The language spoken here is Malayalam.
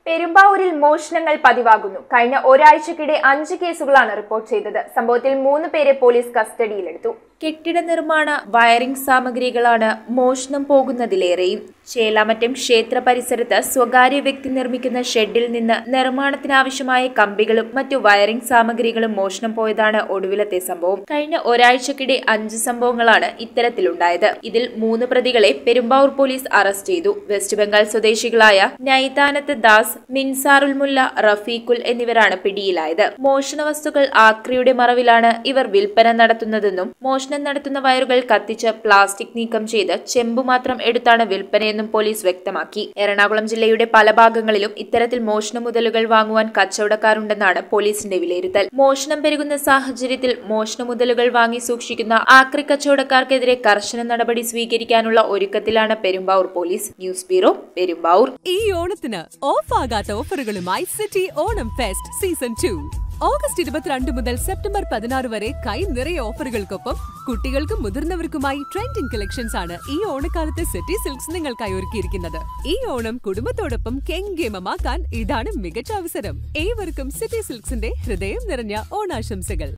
പെരുമ്പാവൂരിൽ മോഷണങ്ങൾ പതിവാകുന്നു കഴിഞ്ഞ ഒരാഴ്ചക്കിടെ അഞ്ച് കേസുകളാണ് റിപ്പോർട്ട് ചെയ്തത് സംഭവത്തിൽ മൂന്ന് പേരെ പോലീസ് കസ്റ്റഡിയിലെടുത്തു കെട്ടിട നിർമ്മാണ വയറിംഗ് സാമഗ്രികളാണ് മോഷണം പോകുന്നതിലേറെയും ചേലാമറ്റം ക്ഷേത്ര പരിസരത്ത് സ്വകാര്യ വ്യക്തി നിർമ്മിക്കുന്ന ഷെഡിൽ നിന്ന് നിർമ്മാണത്തിനാവശ്യമായ കമ്പികളും മറ്റു വയറിംഗ് സാമഗ്രികളും മോഷണം പോയതാണ് ഒടുവിലത്തെ സംഭവം കഴിഞ്ഞ ഒരാഴ്ചക്കിടെ അഞ്ച് സംഭവങ്ങളാണ് ഇത്തരത്തിലുണ്ടായത് ഇതിൽ മൂന്ന് പ്രതികളെ പെരുമ്പാവൂർ പോലീസ് അറസ്റ്റ് ചെയ്തു വെസ്റ്റ് ബംഗാൾ സ്വദേശികളായ നൈതാനത്ത് ദാസ് മിൻസാറുൽ മുല്ല റഫീഖുൽ എന്നിവരാണ് പിടിയിലായത് മോഷണ വസ്തുക്കൾ ആക്രിയുടെ മറവിലാണ് ഇവർ വിൽപ്പന നടത്തുന്നതെന്നും മോഷണം നടത്തുന്ന വയറുകൾ കത്തിച്ച് പ്ലാസ്റ്റിക് നീക്കം ചെയ്ത് ചെമ്പു മാത്രം എടുത്താണ് വിൽപ്പനയെന്നും പോലീസ് വ്യക്തമാക്കി എറണാകുളം ജില്ലയുടെ പല ഭാഗങ്ങളിലും ഇത്തരത്തിൽ മോഷണ മുതലുകൾ വാങ്ങുവാൻ കച്ചവടക്കാരുണ്ടെന്നാണ് പോലീസിന്റെ വിലയിരുത്തൽ മോഷണം പെരുകുന്ന സാഹചര്യത്തിൽ മോഷണ മുതലുകൾ വാങ്ങി സൂക്ഷിക്കുന്ന ആക്രി കച്ചവടക്കാർക്കെതിരെ കർശന നടപടി സ്വീകരിക്കാനുള്ള ഒരുക്കത്തിലാണ് Perumbavoor police news bureau Perumbavoor ഈ ഓണത്തിന് ഓഫ് ആകാത്ത ഓഫറുകളുമായി city Onam fest season two August ഇരുപത്തിരണ്ട് മുതൽ സെപ്റ്റംബർ പതിനാറ് വരെ കൈ നിറയെ ഓഫറുകൾക്കൊപ്പം കുട്ടികൾക്കും മുതിർന്നവർക്കുമായി ട്രെൻഡിംഗ് കളക്ഷൻസ് ആണ് ഈ ഓണക്കാലത്ത് സിറ്റി സിൽക്സ് നിങ്ങൾക്കായി ഒരുക്കിയിരിക്കുന്നത് ഈ ഓണം കുടുംബത്തോടൊപ്പം കെങ്കേമമാക്കാൻ ഇതാണ് മികച്ച അവസരം ഏവർക്കും സിറ്റി സിൽക്സിന്റെ ഹൃദയം നിറഞ്ഞ ഓണാശംസകൾ